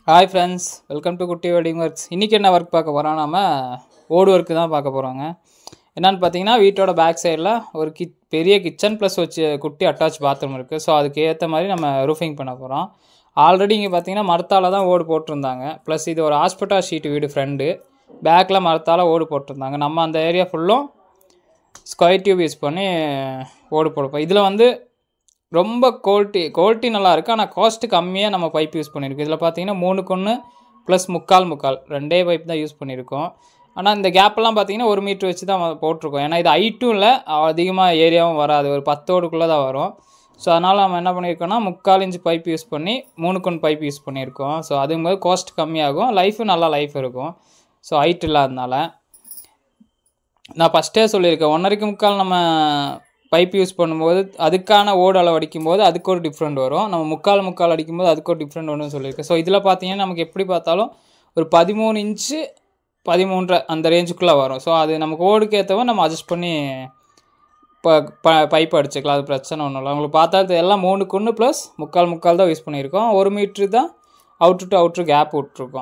hi friends welcome to குட்டி wedding works இன்றைக்கி என்ன ஒர்க் பார்க்க போகிறோம் நாம ஓடு ஒர்க்கு தான் பார்க்க போகிறோங்க என்னென்னு பார்த்தீங்கன்னா வீட்டோட பேக் சைடில் ஒரு கி பெரிய கிச்சன் ப்ளஸ் வச்சு குட்டி அட்டாச் பாத்ரூம் இருக்குது ஸோ அதுக்கு ஏற்ற மாதிரி நம்ம ரூஃபிங் பண்ண போகிறோம் ஆல்ரெடி இங்கே பார்த்தீங்கன்னா மரத்தால் தான் ஓடு போட்டிருந்தாங்க ப்ளஸ் இது ஒரு ஹாஸ்பிட்டல் ஷீட் வீடு ஃப்ரெண்டு பேக்கில் மரத்தால் ஓடு போட்டிருந்தாங்க நம்ம அந்த ஏரியா ஃபுல்லும் ஸ்கொயர் டியூப் யூஸ் பண்ணி ஓடு போடுப்போம் இதில் வந்து ரொம்ப குவாலிட்டி குவாலிட்டி நல்லா இருக்குது ஆனால் காஸ்ட்டு கம்மியாக நம்ம பைப் யூஸ் பண்ணியிருக்கோம் இதில் பார்த்தீங்கன்னா மூணுக்கு ஒன்று ப்ளஸ் முக்கால் முக்கால் ரெண்டே பைப் தான் யூஸ் பண்ணியிருக்கோம் ஆனால் இந்த கேப்பெல்லாம் பார்த்தீங்கன்னா ஒரு மீட்ரு வச்சு தான் போட்டிருக்கோம் ஏன்னா இது ஹைட்டும் இல்லை அதிகமாக ஏரியாவும் வராது ஒரு பத்தோடுக்குள்ளே தான் வரும் ஸோ அதனால் நம்ம என்ன பண்ணியிருக்கோம்னா முக்கால் இன்ச்சு பைப் யூஸ் பண்ணி மூணுக்கு ஒன்று பைப் யூஸ் பண்ணியிருக்கோம் ஸோ அதுங்கும்போது காஸ்ட் கம்மியாகும் லைஃபும் நல்லா லைஃப் இருக்கும் ஸோ ஹைட் இல்லாதனால நான் ஃபஸ்ட்டே சொல்லியிருக்கேன் ஒன்றரைக்கு முக்கால் நம்ம பைப் யூஸ் பண்ணும்போது அதுக்கான ஓடு அளவு அடிக்கும்போது அதுக்கு ஒரு டிஃப்ரெண்ட் வரும் நம்ம முக்கால் முக்கால் அடிக்கும்போது அதுக்கு ஒரு டிஃப்ரெண்ட் வரும்னு சொல்லியிருக்கேன் ஸோ இதில் பார்த்தீங்கன்னா நமக்கு எப்படி பார்த்தாலும் ஒரு பதிமூணு இன்ச்சு பதிமூன்றரை அந்த ரேஞ்சுக்குள்ளே வரும் ஸோ அது நமக்கு ஓடுக்கு ஏற்றவோ நம்ம அட்ஜஸ்ட் பண்ணி இப்போ ப பைப் அடிச்சுக்கலாம் அது பிரச்சனை ஒன்றும் இல்லை உங்களுக்கு பார்த்தா இது எல்லாம் மூணுக்கு ஒன்று ப்ளஸ் முக்கால் முக்கால் தான் யூஸ் பண்ணியிருக்கோம் ஒரு மீட்ரு தான் அவுட்ரு டு அவுட்ரு கேப் விட்ருக்கோம்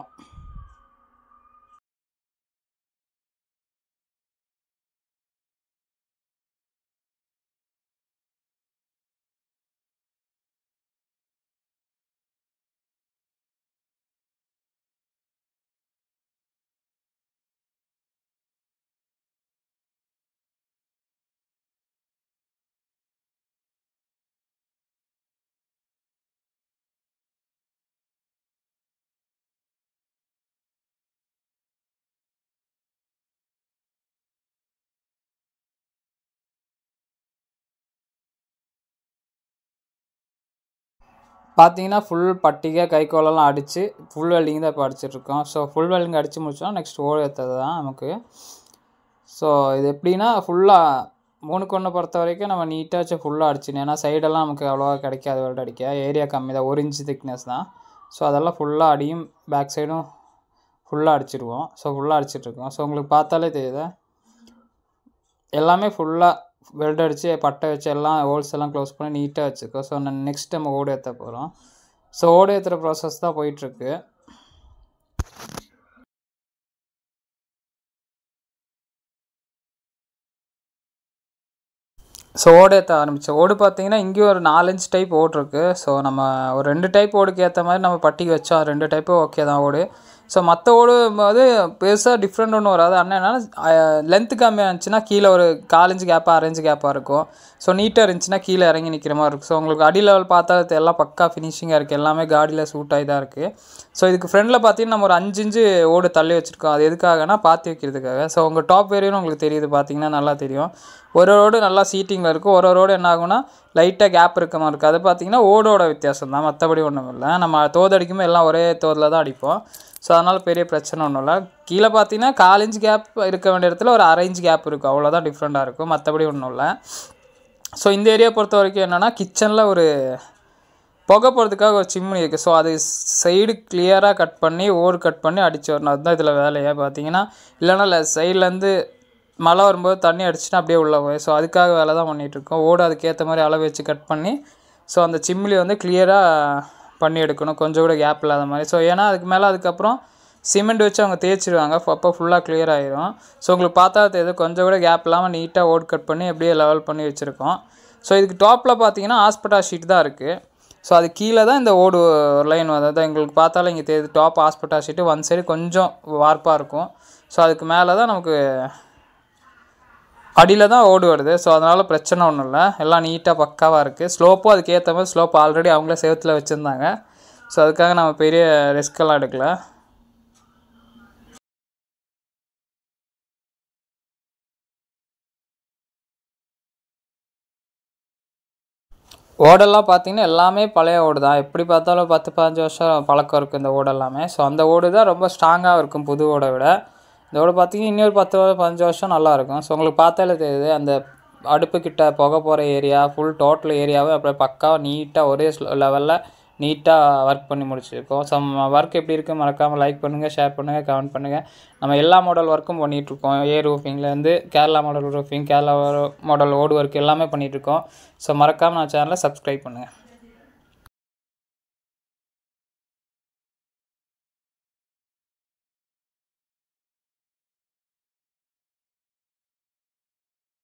பார்த்தீங்கன்னா ஃபுல் பட்டிகை கைக்கோலெல்லாம் அடித்து ஃபுல் வெல்டிங் தான் இப்போ அடிச்சிட்ருக்கோம் ஸோ ஃபுல் வெல்டிங் அடித்து முடிச்சோம் நெக்ஸ்ட் ஓடு ஏற்றது தான் நமக்கு ஸோ இது எப்படின்னா ஃபுல்லாக மூணுக்கு ஒன்று பொறுத்த வரைக்கும் நம்ம நீட்டாக வச்சு ஃபுல்லாக அடிச்சிடணும் ஏன்னா சைடெல்லாம் நமக்கு அவ்வளோவா கிடைக்காது வெல்ட் அடிக்க ஏரியா கம்மி தான் ஒரு இன்ச்சு திக்னஸ் தான் ஸோ அதெல்லாம் ஃபுல்லாக அடியும் பேக் சைடும் ஃபுல்லாக அடிச்சிடுவோம் ஸோ ஃபுல்லாக அடிச்சிட்ருக்கோம் ஸோ உங்களுக்கு பார்த்தாலே தெரியுது எல்லாமே ஃபுல்லாக வெல்ட் அடித்து பட்டை வச்சு எல்லாம் ஹோல்ஸ் எல்லாம் க்ளோஸ் பண்ணி நீட்டாக வச்சுக்கோ ஸோ நான் நெக்ஸ்ட் நம்ம ஓடு ஏற்ற போகிறோம் ஸோ ஓடு ஏற்றுற ப்ராசஸ் தான் போயிட்டுருக்கு ஸோ ஓடு ஏற்ற ஆரம்பித்தோம் ஓடு பார்த்தீங்கன்னா இங்கேயும் ஒரு நாலஞ்சு டைப் ஓடு இருக்குது ஸோ நம்ம ஒரு ரெண்டு டைப் ஓடுக்கு ஏற்ற மாதிரி நம்ம பட்டிக்கு வச்சோம் ரெண்டு டைப்பும் ஓகே தான் ஓடு ஸோ மற்ற ஓடு போது பெருசாக டிஃப்ரெண்ட் ஒன்றும் வராது அண்ணன் என்னன்னா லென்த்து கம்மியாக இருந்துச்சுன்னா கீழே ஒரு காலஞ்சு கேப்பாக அரேஞ்சு கேப்பாக இருக்கும் ஸோ நீட்டாக இருந்துச்சுன்னா கீழே இறங்கி நிற்கிற மாதிரி இருக்கும் ஸோ உங்களுக்கு அடி லெவல் பார்த்தா அது எல்லாம் பக்கா ஃபினிஷிங்காக இருக்குது எல்லாமே காடியில் சூட் ஆகி தான் இருக்குது ஸோ இதுக்கு ஃப்ரெண்டில் பார்த்தீங்கன்னா நம்ம ஒரு அஞ்சு இன்ச்சு ஓடு தள்ளி வச்சுருக்கோம் அது எதுக்காகனா பாத்தி வைக்கிறதுக்காக ஸோ உங்கள் டாப் வேரியன்னு உங்களுக்கு தெரியுது பார்த்தீங்கன்னா நல்லா தெரியும் ஒரு ரோடு நல்லா சீட்டிங்கில் இருக்கும் ஒரு ரோடு என்ன ஆகும்னா லைட்டாக கேப் இருக்க மாதிரி இருக்குது அது பார்த்தீங்கன்னா ஓடோட வித்தியாசம் தான் மற்றபடி ஒன்றும் இல்லை நம்ம தோது அடிக்கும்போது எல்லாம் ஒரே தோதில் தான் அடிப்போம் ஸோ அதனால் பெரிய பிரச்சனை ஒன்றும் இல்லை கீழே பார்த்தீங்கன்னா கால் இன்ச் கேப் இருக்க வேண்டிய இடத்துல ஒரு அரை இன்ச் கேப் இருக்கும் அவ்வளோதான் டிஃப்ரெண்ட்டாக இருக்கும் மற்றபடி ஒன்றும் இல்லை ஸோ இந்த ஏரியா பொறுத்த வரைக்கும் என்னென்னா கிச்சனில் ஒரு புகை போகிறதுக்காக ஒரு சிம்னி இருக்குது ஸோ அது சைடு கிளியராக கட் பண்ணி ஓடு கட் பண்ணி அடித்து வரணும் அதுதான் இதில் வேலையாக பார்த்தீங்கன்னா இல்லைனா இல்லை சைட்லேருந்து மழை வரும்போது தண்ணி அடிச்சுன்னா அப்படியே உள்ளே போய் ஸோ அதுக்காக வேலை தான் பண்ணிகிட்ருக்கோம் ஓடு அதுக்கேற்ற மாதிரி அளவு வச்சு கட் பண்ணி ஸோ அந்த சிம்லி வந்து கிளியராக பண்ணி எடுக்கணும் கொஞ்சம் கூட கேப் இல்லாத மாதிரி ஸோ ஏன்னா அதுக்கு மேலே அதுக்கப்புறம் சிமெண்ட் வச்சு அவங்க தேய்ச்சிடுவாங்க அப்போ ஃபுல்லாக கிளியர் ஆகிரும் ஸோ உங்களுக்கு பார்த்தா தெரியுது கொஞ்சம் கூட கேப் இல்லாமல் நீட்டாக ஓட் கட் பண்ணி அப்படியே லெவல் பண்ணி வச்சுருக்கோம் ஸோ இதுக்கு டாப்பில் பார்த்தீங்கன்னா ஹாஸ்பிட்டல் ஷீட் தான் இருக்குது ஸோ அது கீழே தான் இந்த ஓடு லைன் அதாவது எங்களுக்கு பார்த்தாலும் இங்கே தெரியுது top hospital sheet one side கொஞ்சம் வார்ப்பாக இருக்கும் ஸோ அதுக்கு மேலே தான் நமக்கு அடியில் தான் ஓடு வருது ஸோ அதனால் பிரச்சனை ஒன்றும் இல்லை எல்லாம் நீட்டாக பக்காவாக இருக்குது ஸ்லோப்பும் அதுக்கு ஏற்ற மாதிரி ஸ்லோப் ஆல்ரெடி அவங்களே சேவத்தில் வச்சுருந்தாங்க ஸோ அதுக்காக நம்ம பெரிய ரிஸ்க்கெல்லாம் எடுக்கல ஓடெல்லாம் பார்த்தீங்கன்னா எல்லாமே பழைய ஓடு தான் எப்படி பார்த்தாலும் பத்து பதினஞ்சு வருஷம் பழக்கம் இருக்குது இந்த ஓடு எல்லாமே ஸோ அந்த ஓடு தான் ரொம்ப ஸ்ட்ராங்காக இருக்கும் புது ஓடை விட இந்த ஓடு பார்த்தீங்கன்னா இன்னொரு பத்து பதினஞ்சு வருஷம் நல்லாயிருக்கும் ஸோ உங்களுக்கு பார்த்தாலே தெரியுது அந்த அடுப்பு கிட்ட புகை போகிற ஏரியா ஃபுல் டோட்டல் ஏரியாவே அப்படியே பக்காவாக நீட்டாக ஒரே லெவலில் நீட்டாக ஒர்க் பண்ணி முடிச்சிருக்கோம் ஸோ ஒர்க் எப்படி இருக்குது மறக்காமல் லைக் பண்ணுங்கள் ஷேர் பண்ணுங்கள் கமெண்ட் பண்ணுங்கள் நம்ம எல்லா மாடல் ஒர்க்கும் பண்ணிகிட்ருக்கோம் ஏ ரூஃபிங்லேருந்து Kerala model roofing Kerala model ஓடு ஒர்க் எல்லாமே பண்ணிகிட்ருக்கோம் ஸோ மறக்காமல் நான் சேனலை சப்ஸ்கிரைப் பண்ணுங்கள்